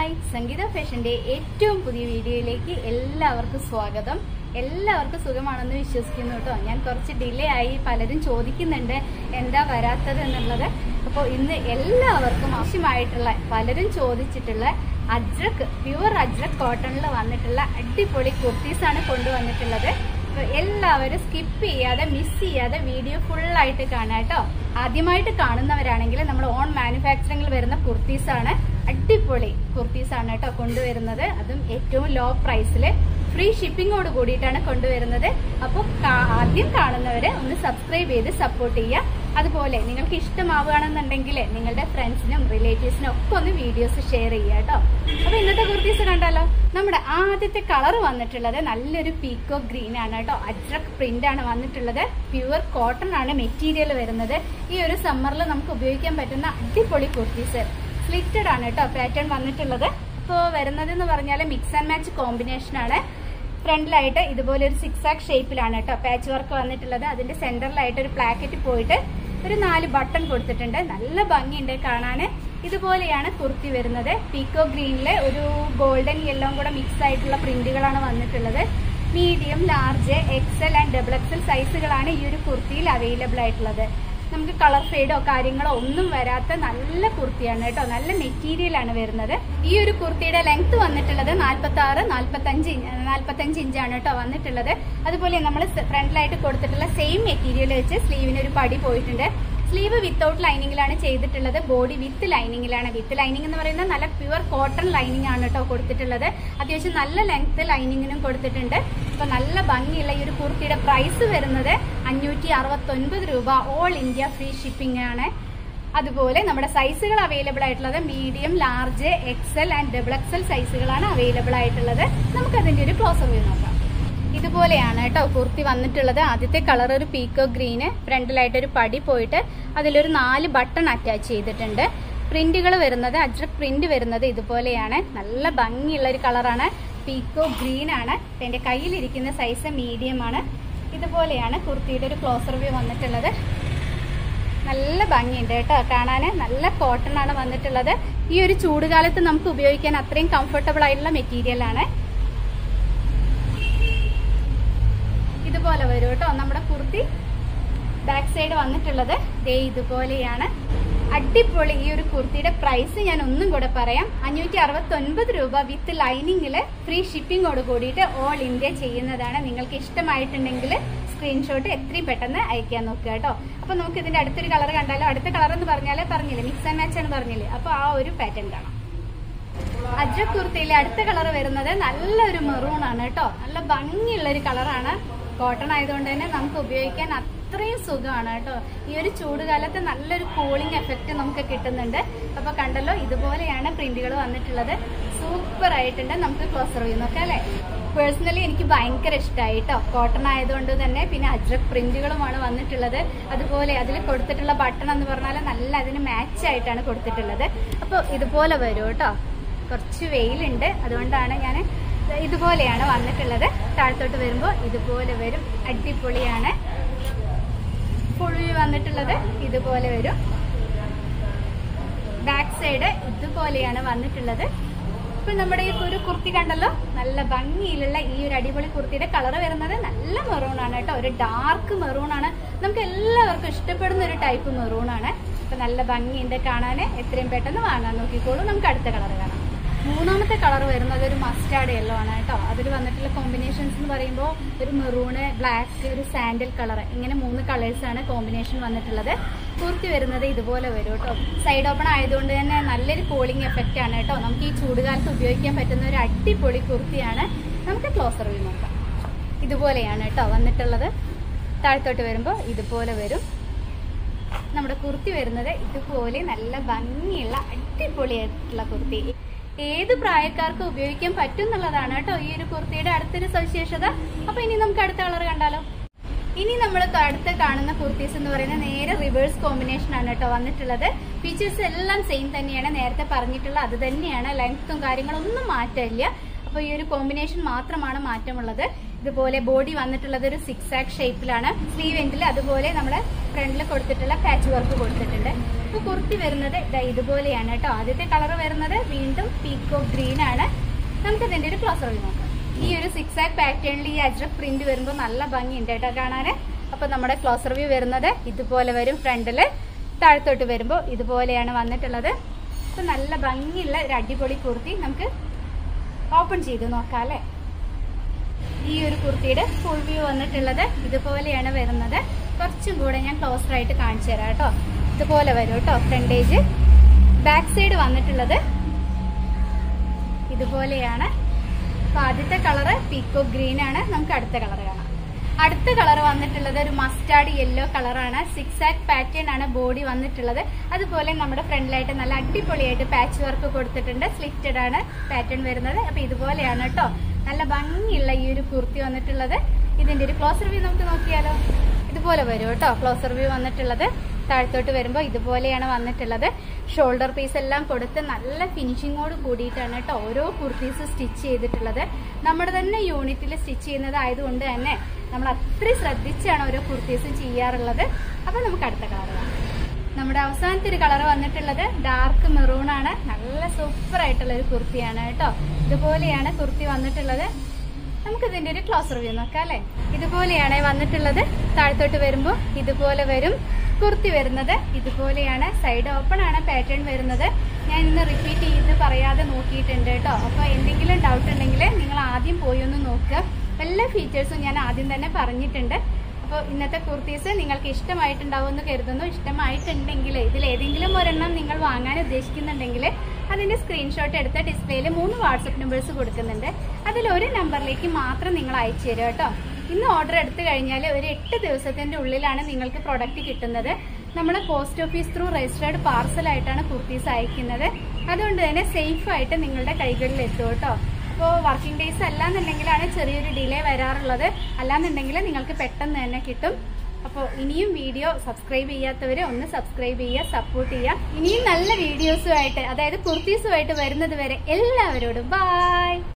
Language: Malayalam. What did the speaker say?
ഹായ് സംഗീത ഫാഷന്റെ ഏറ്റവും പുതിയ വീഡിയോയിലേക്ക് എല്ലാവർക്കും സ്വാഗതം എല്ലാവർക്കും സുഖമാണെന്ന് വിശ്വസിക്കുന്നു കേട്ടോ ഞാൻ കുറച്ച് ഡിലേ ആയി പലരും ചോദിക്കുന്നുണ്ട് എന്താ വരാത്തത് എന്നുള്ളത് അപ്പോൾ ഇന്ന് എല്ലാവർക്കും ആവശ്യമായിട്ടുള്ള പലരും ചോദിച്ചിട്ടുള്ള അജ്രക് പ്യുവർ അജ്രക് കോട്ടണിൽ വന്നിട്ടുള്ള അടിപൊളി കുർത്തീസാണ് കൊണ്ടുവന്നിട്ടുള്ളത് അപ്പൊ എല്ലാവരും സ്കിപ്പ് ചെയ്യാതെ മിസ് ചെയ്യാതെ വീഡിയോ ഫുൾ ആയിട്ട് കാണാം കേട്ടോ ആദ്യമായിട്ട് കാണുന്നവരാണെങ്കിൽ നമ്മൾ ഓൺ മാനുഫാക്ചറിംഗിൽ വരുന്ന കുർത്തീസ് ആണ് അടിപൊളി കുർത്തീസ് ആണ് കേട്ടോ കൊണ്ടുവരുന്നത് അതും ഏറ്റവും ലോ പ്രൈസിൽ ഫ്രീ ഷിപ്പിങ്ങോട് കൂടിയിട്ടാണ് കൊണ്ടുവരുന്നത് അപ്പോൾ ആദ്യം കാണുന്നവരെ ഒന്ന് സബ്സ്ക്രൈബ് ചെയ്ത് സപ്പോർട്ട് ചെയ്യുക അതുപോലെ നിങ്ങൾക്ക് ഇഷ്ടമാവുകയാണെന്നുണ്ടെങ്കിൽ നിങ്ങളുടെ ഫ്രണ്ട്സിനും റിലേറ്റീവ്സിനും ഒക്കെ ഒന്ന് വീഡിയോസ് ഷെയർ ചെയ്യുക കേട്ടോ അപ്പൊ ഇന്നത്തെ കുർത്തീസ് കണ്ടാലോ നമ്മുടെ ആദ്യത്തെ കളർ വന്നിട്ടുള്ളത് നല്ലൊരു പീക്കോ ഗ്രീൻ ആണ് കേട്ടോ അജ്രക് പ്രിന്റ് ആണ് വന്നിട്ടുള്ളത് പ്യുവർ കോട്ടൺ ആണ് മെറ്റീരിയൽ വരുന്നത് ഈ ഒരു സമ്മറിൽ നമുക്ക് ഉപയോഗിക്കാൻ പറ്റുന്ന അടിപൊളി കുർത്തീസ് സ്ലിറ്റഡ് ആണ് കേട്ടോ പാറ്റേൺ വന്നിട്ടുള്ളത് ഇപ്പോൾ വരുന്നത് എന്ന് പറഞ്ഞാൽ മിക്സ് ആൻഡ് മാച്ച് കോമ്പിനേഷൻ ആണ് ഫ്രണ്ടിലായിട്ട് ഇതുപോലെ ഒരു സിക്സ് ആക്ക് ഷേപ്പിലാണ് കേട്ടോ പാച്ച് വർക്ക് വന്നിട്ടുള്ളത് അതിന്റെ സെന്ററിലായിട്ട് ഒരു പ്ലാക്കറ്റ് പോയിട്ട് ഒരു നാല് ബട്ടൺ കൊടുത്തിട്ടുണ്ട് നല്ല ഭംഗിയുണ്ട് കാണാൻ ഇതുപോലെയാണ് കുർത്തി വരുന്നത് പീക്കോ ഗ്രീനിലെ ഒരു ഗോൾഡൻ യെല്ലോ കൂടെ മിക്സ് ആയിട്ടുള്ള പ്രിന്റുകളാണ് വന്നിട്ടുള്ളത് medium large XL and double XL സൈസുകളാണ് ഈ ഒരു കുർത്തിയിൽ അവൈലബിൾ ആയിട്ടുള്ളത് നമുക്ക് കളർ ഫെയ്ഡോ കാര്യങ്ങളോ ഒന്നും വരാത്ത നല്ല കുർത്തിയാണ് കേട്ടോ നല്ല മെറ്റീരിയൽ ആണ് വരുന്നത് ഈ ഒരു കുർത്തിയുടെ ലെങ്ത് വന്നിട്ടുള്ളത് നാൽപ്പത്തി ആറ് നാൽപ്പത്തി അഞ്ച് നാൽപ്പത്തി അഞ്ച് ഇഞ്ചാണ് കേട്ടോ വന്നിട്ടുള്ളത് അതുപോലെ നമ്മൾ ഫ്രണ്ടിലായിട്ട് കൊടുത്തിട്ടുള്ള സെയിം മെറ്റീരിയൽ വെച്ച് സ്ലീവിന് ഒരു പടി പോയിട്ടുണ്ട് സ്ലീവ് വിത്തൗട്ട് ലൈനിങ്ങിലാണ് ചെയ്തിട്ടുള്ളത് ബോഡി വിത്ത് ലൈനിങ്ങിലാണ് വിത്ത് ലൈനിങ് എന്ന് പറയുന്നത് നല്ല പ്യുവർ കോട്ടൺ ലൈനിങ് ആണ് കേട്ടോ കൊടുത്തിട്ടുള്ളത് അത്യാവശ്യം നല്ല ലെങ്ത് ലൈനിങ്ങിനും കൊടുത്തിട്ടുണ്ട് അപ്പൊ നല്ല ഭംഗിയുള്ള ഈ ഒരു കുർത്തിയുടെ പ്രൈസ് വരുന്നത് അഞ്ഞൂറ്റി അറുപത്തൊൻപത് രൂപ ഓൾ ഇന്ത്യ ഫ്രീ ഷിപ്പിംഗ് ആണ് അതുപോലെ നമ്മുടെ സൈസുകൾ അവൈലബിൾ ആയിട്ടുള്ളത് medium large XL and double XL സൈസുകളാണ് അവൈലബിൾ ആയിട്ടുള്ളത് നമുക്ക് അതിന്റെ ഒരു ക്ലോസ് വ്യൂ നോക്കാം ഇതുപോലെയാണ് കേട്ടോ കുർത്തി വന്നിട്ടുള്ളത് ആദ്യത്തെ കളർ ഒരു പീക്കോ ഗ്രീന് ഫ്രണ്ടിലായിട്ട് ഒരു പടി പോയിട്ട് അതിലൊരു നാല് ബട്ടൺ അറ്റാച്ച് ചെയ്തിട്ടുണ്ട് പ്രിന്റുകൾ വരുന്നത് അജ്രക് പ്രിന്റ് വരുന്നത് ഇതുപോലെയാണ് നല്ല ഭംഗിയുള്ള ഒരു കളറാണ് പീക്കോ ഗ്രീൻ ആണ് എന്റെ കയ്യിലിരിക്കുന്ന സൈസ് മീഡിയം ആണ് ഇതുപോലെയാണ് കുർത്തിയുടെ ഒരു ക്ലോസർ വ്യൂ വന്നിട്ടുള്ളത് നല്ല ഭംഗിയുണ്ട് കേട്ടോ കാണാൻ നല്ല കോട്ടൺ ആണ് വന്നിട്ടുള്ളത് ഈ ഒരു ചൂടുകാലത്ത് നമുക്ക് ഉപയോഗിക്കാൻ അത്രയും കംഫർട്ടബിൾ ആയിട്ടുള്ള മെറ്റീരിയൽ ആണ് ഇതുപോലെ വരും കേട്ടോ നമ്മുടെ കുർത്തി ബാക്ക് സൈഡ് വന്നിട്ടുള്ളത് ദേ ഇതുപോലെയാണ് അടിപൊളി ഈ ഒരു കുർത്തിയുടെ പ്രൈസ് ഞാൻ ഒന്നും കൂടെ പറയാം അഞ്ഞൂറ്റി അറുപത്തി ഒൻപത് രൂപ വിത്ത് ലൈനിങ്ങിൽ ഫ്രീ ഷിപ്പിങ്ങോട് കൂടിയിട്ട് ഓൾ ഇന്ത്യ ചെയ്യുന്നതാണ് നിങ്ങൾക്ക് ഇഷ്ടമായിട്ടുണ്ടെങ്കിൽ സ്ക്രീൻഷോട്ട് എത്രയും പെട്ടെന്ന് അയക്കാൻ നോക്കുക കേട്ടോ അപ്പൊ നമുക്ക് ഇതിന്റെ അടുത്തൊരു കളർ കണ്ടാലോ അടുത്ത കളർ എന്ന് പറഞ്ഞാൽ പറഞ്ഞില്ലേ മിക്സ് ആൻഡ് മാച്ച് ആണ് പറഞ്ഞില്ലേ അപ്പൊ ആ ഒരു പാറ്റേൺ കാണാം അജ്രക് കുർത്തിയിലെ അടുത്ത കളർ വരുന്നത് നല്ലൊരു മെറൂൺ ആണ് കേട്ടോ നല്ല ഭംഗിയുള്ള ഒരു കളറാണ് കോട്ടൺ ആയതുകൊണ്ട് തന്നെ നമുക്ക് ഉപയോഗിക്കാൻ അത്രയും സുഖമാണ് കേട്ടോ ഈ ഒരു ചൂടുകാലത്ത് നല്ലൊരു കൂളിംഗ് എഫക്റ്റ് നമുക്ക് കിട്ടുന്നുണ്ട് അപ്പൊ കണ്ടല്ലോ ഇതുപോലെയാണ് പ്രിന്റുകൾ വന്നിട്ടുള്ളത് സൂപ്പർ ആയിട്ടുണ്ട് നമുക്ക് ക്ലോസർ വ്യൂ നോക്കാം അല്ലെ പേഴ്സണലി എനിക്ക് ഭയങ്കര ഇഷ്ടമായി കേട്ടോ കോട്ടൺ ആയതുകൊണ്ട് തന്നെ പിന്നെ അജ്രക് പ്രിന്റുകളുമാണ് വന്നിട്ടുള്ളത് അതുപോലെ അതിൽ കൊടുത്തിട്ടുള്ള ബട്ടൺ എന്ന് പറഞ്ഞാൽ നല്ല അതിന് മാച്ച് ആയിട്ടാണ് കൊടുത്തിട്ടുള്ളത് അപ്പോൾ ഇതുപോലെ വരും കേട്ടോ കുറച്ച് വെയിലുണ്ട് അതുകൊണ്ടാണ് ഞാൻ ഇതുപോലെയാണ് വന്നിട്ടുള്ളത് താഴത്തോട്ട് വരുമ്പോൾ ഇതുപോലെ വരും അടിപൊളിയാണ് ഫുൾ വന്നിട്ടുള്ളത് ഇതുപോലെ വരും ബാക്ക് സൈഡ് ഇതുപോലെയാണ് വന്നിട്ടുള്ളത് ഇപ്പൊ നമ്മുടെ ഈ ഒരു കുർത്തി കണ്ടല്ലോ നല്ല ഭംഗിയിലുള്ള ഈ ഒരു അടിപൊളി കുർത്തിയുടെ കളർ വരുന്നത് നല്ല മെറൂൺ ആണ് കേട്ടോ ഒരു ഡാർക്ക് മെറൂൺ ആണ് നമുക്ക് എല്ലാവർക്കും ഇഷ്ടപ്പെടുന്ന ഒരു ടൈപ്പ് മെറൂൺ ആണ് അപ്പൊ നല്ല ഭംഗിയുണ്ട് കാണാൻ എത്രയും പെട്ടെന്ന് വാങ്ങാൻ നോക്കിക്കോളൂ നമുക്ക് അടുത്ത കളർ കാണാം മൂന്നാമത്തെ കളർ വരുന്നത് ഒരു മസ്റ്റാർഡ് യെല്ലോ ആണ് കേട്ടോ അതിൽ വന്നിട്ടുള്ള കോമ്പിനേഷൻസ് എന്ന് പറയുമ്പോൾ ഒരു മെറൂണ് ബ്ലാക്ക് ഒരു സാൻഡൽ കളർ ഇങ്ങനെ മൂന്ന് കളേഴ്സ് ആണ് കോമ്പിനേഷൻ വന്നിട്ടുള്ളത് കുർത്തി വരുന്നത് ഇതുപോലെ വരും കേട്ടോ സൈഡ് ഓപ്പൺ ആയതുകൊണ്ട് തന്നെ നല്ലൊരു കൂളിംഗ് എഫക്റ്റ് ആണ് കേട്ടോ നമുക്ക് ഈ ചൂടുകാലത്ത് ഉപയോഗിക്കാൻ പറ്റുന്ന ഒരു അടിപൊളി കുർത്തിയാണ് നമുക്ക് ക്ലോസർ വ്യൂ നോക്കാം ഇതുപോലെയാണ് കേട്ടോ വന്നിട്ടുള്ളത് താഴത്തോട്ട് വരുമ്പോൾ ഇതുപോലെ വരും നമ്മുടെ കുർത്തി വരുന്നത് ഇതുപോലെ നല്ല ഭംഗിയുള്ള അടിപൊളിയായിട്ടുള്ള കുർത്തി ഏത് പ്രായക്കാർക്ക് ഉപയോഗിക്കാൻ പറ്റും എന്നുള്ളതാണ് കേട്ടോ ഈ ഒരു കുർത്തിയുടെ അടുത്തൊരു സവിശേഷത അപ്പൊ ഇനി നമുക്ക് അടുത്ത കളർ കണ്ടാലോ ഇനി നമ്മൾ അടുത്ത് കാണുന്ന കുർത്തീസ് എന്ന് പറയുന്നത് നേരെ റിവേഴ്സ് കോമ്പിനേഷൻ ആണ് കേട്ടോ വന്നിട്ടുള്ളത് ഫീച്ചേഴ്സ് എല്ലാം സെയിം തന്നെയാണ് നേരത്തെ പറഞ്ഞിട്ടുള്ള അത് തന്നെയാണ് ലെങ്ത്തും കാര്യങ്ങളൊന്നും മാറ്റമില്ല അപ്പൊ ഈ ഒരു കോമ്പിനേഷൻ മാത്രമാണ് മാറ്റമുള്ളത് ഇതുപോലെ ബോഡി വന്നിട്ടുള്ളത് ഒരു സിക്സ് ആക്ക് ഷേപ്പിലാണ് സ്ലീവ് എൻഡിൽ അതുപോലെ നമ്മുടെ ഫ്രണ്ടിൽ കൊടുത്തിട്ടുള്ള പാച്ച് വർക്ക് കൊടുത്തിട്ടുണ്ട് അപ്പൊ കുർത്തി വരുന്നത് ദാ ഇതുപോലെയാണ് കേട്ടോ ആദ്യത്തെ കളർ വരുന്നത് വീണ്ടും പീക്കോ ഗ്രീൻ ആണ് നമുക്ക് ഇതിന്റെ ഒരു ക്ലോസർ വ്യൂ നോക്കാം ഈ ഒരു സിക്സ് ആക്ക് പാറ്റേണിൽ ഈ അജ്രക് പ്രിന്റ് വരുമ്പോൾ നല്ല ഭംഗിയുണ്ട് കേട്ടോ കാണാന് അപ്പൊ നമ്മുടെ ക്ലോസർ വ്യൂ വരുന്നത് ഇതുപോലെ വരും ഫ്രണ്ടില് താഴത്തോട്ട് വരുമ്പോൾ ഇതുപോലെയാണ് വന്നിട്ടുള്ളത് അപ്പൊ നല്ല ഭംഗിയുള്ള ഒരു അടിപൊളി കുർത്തി നമുക്ക് ഓപ്പൺ ചെയ്ത് നോക്കാം അല്ലേ ഈ ഒരു കുർത്തിയുടെ ഫുൾ വ്യൂ വന്നിട്ടുള്ളത് ഇതുപോലെയാണ് വരുന്നത് കുറച്ചും കൂടെ ഞാൻ ക്ലോസർ ആയിട്ട് കാണിച്ചു തരാം കേട്ടോ ഇതുപോലെ വരും കേട്ടോ ഫ്രണ്ടേജ് ബാക്ക് സൈഡ് വന്നിട്ടുള്ളത് ഇതുപോലെയാണ് അപ്പൊ ആദ്യത്തെ കളറ് പീക്കോ ഗ്രീൻ ആണ് നമുക്ക് അടുത്ത കളർ കാണാം അടുത്ത കളർ വന്നിട്ടുള്ളത് ഒരു മസ്റ്റാർഡ് യെല്ലോ കളറാണ് സിക്സ് ആക്ക് പാറ്റേൺ ആണ് ബോഡി വന്നിട്ടുള്ളത് അതുപോലെ നമ്മുടെ ഫ്രണ്ടിലായിട്ട് നല്ല അടിപൊളിയായിട്ട് പാച്ച് വർക്ക് കൊടുത്തിട്ടുണ്ട് സ്ലിറ്റഡ് ആണ് പാറ്റേൺ വരുന്നത് അപ്പൊ ഇതുപോലെയാണ് കേട്ടോ നല്ല ഭംഗിയുള്ള ഈ ഒരു കുർത്തി വന്നിട്ടുള്ളത് ഇതിന്റെ ഒരു ക്ലോസർ വ്യൂ നമുക്ക് നോക്കിയാലോ ഇതുപോലെ വരും കേട്ടോ ക്ലോസർ വ്യൂ വന്നിട്ടുള്ളത് താഴത്തോട്ട് വരുമ്പോൾ ഇതുപോലെയാണ് വന്നിട്ടുള്ളത് ഷോൾഡർ പീസ് എല്ലാം കൊടുത്ത് നല്ല ഫിനിഷിങ്ങോട് കൂടിയിട്ടാണ് കേട്ടോ ഓരോ കുർത്തീസ് സ്റ്റിച്ച് ചെയ്തിട്ടുള്ളത് നമ്മുടെ തന്നെ യൂണിറ്റിൽ സ്റ്റിച്ച് ചെയ്യുന്നത് ആയതുകൊണ്ട് തന്നെ നമ്മൾ അത്രയും ശ്രദ്ധിച്ചാണ് ഓരോ കുർത്തീസും ചെയ്യാറുള്ളത് അപ്പൊ നമുക്ക് അടുത്ത കളർ കാണാം നമ്മുടെ അവസാനത്തെ ഒരു കളർ വന്നിട്ടുള്ളത് ഡാർക്ക് മെറൂൺ ആണ് നല്ല സൂപ്പർ ആയിട്ടുള്ള ഒരു കുർത്തിയാണ് കേട്ടോ ഇതുപോലെയാണ് കുർത്തി വന്നിട്ടുള്ളത് നമുക്ക് ഇതിന്റെ ഒരു ക്ലോസർ വ്യൂ നോക്കാം അല്ലെ ഇതുപോലെയാണ് വന്നിട്ടുള്ളത് താഴത്തോട്ട് വരുമ്പോൾ ഇതുപോലെ വരും കുർത്തി വരുന്നത് ഇതുപോലെയാണ് സൈഡ് ഓപ്പൺ ആണ് പാറ്റേൺ വരുന്നത് ഞാൻ ഇന്ന് റിപ്പീറ്റ് ചെയ്ത് പറയാതെ നോക്കിയിട്ടുണ്ട് കേട്ടോ അപ്പൊ എന്തെങ്കിലും ഡൗട്ട് ഉണ്ടെങ്കിൽ നിങ്ങൾ ആദ്യം പോയി ഒന്ന് നോക്കുക എല്ലാ ഫീച്ചേഴ്സും ഞാൻ ആദ്യം തന്നെ പറഞ്ഞിട്ടുണ്ട് അപ്പോൾ ഇന്നത്തെ കുർത്തീസ് നിങ്ങൾക്ക് ഇഷ്ടമായിട്ടുണ്ടാവുമെന്ന് കരുതുന്നു ഇഷ്ടമായിട്ടുണ്ടെങ്കിൽ ഇതിൽ ഏതെങ്കിലും ഒരെണ്ണം നിങ്ങൾ വാങ്ങാൻ ഉദ്ദേശിക്കുന്നുണ്ടെങ്കിൽ അതിന്റെ സ്ക്രീൻഷോട്ട് എടുത്ത ഡിസ്പ്ലേയിൽ മൂന്ന് വാട്സപ്പ് നമ്പേഴ്സ് കൊടുക്കുന്നുണ്ട് അതിൽ ഒരു നമ്പറിലേക്ക് മാത്രം നിങ്ങൾ അയച്ചു തരിക കേട്ടോ ഇന്ന് ഓർഡർ എടുത്തു കഴിഞ്ഞാൽ ഒരു എട്ട് ദിവസത്തിന്റെ ഉള്ളിലാണ് നിങ്ങൾക്ക് പ്രൊഡക്റ്റ് കിട്ടുന്നത് നമ്മൾ post office through registered parcel ആയിട്ടാണ് കുർത്തീസ് അയക്കുന്നത് അതുകൊണ്ട് തന്നെ സേഫ് ആയിട്ട് നിങ്ങളുടെ കൈകളിൽ എത്തും കേട്ടോ അപ്പോൾ വർക്കിംഗ് ഡേയ്സ് അല്ലാന്നുണ്ടെങ്കിലാണ് ചെറിയൊരു ഡിലേ വരാറുള്ളത് അല്ലാന്നുണ്ടെങ്കിൽ നിങ്ങൾക്ക് പെട്ടെന്ന് തന്നെ കിട്ടും അപ്പോൾ ഇനിയും വീഡിയോ സബ്സ്ക്രൈബ് ചെയ്യാത്തവരെ ഒന്ന് സബ്സ്ക്രൈബ് ചെയ്യുക സപ്പോർട്ട് ചെയ്യുക ഇനിയും നല്ല വീഡിയോസുമായിട്ട് അതായത് കുർത്തീസുമായിട്ട് വരുന്നത് വരെ എല്ലാവരോടും ബായ്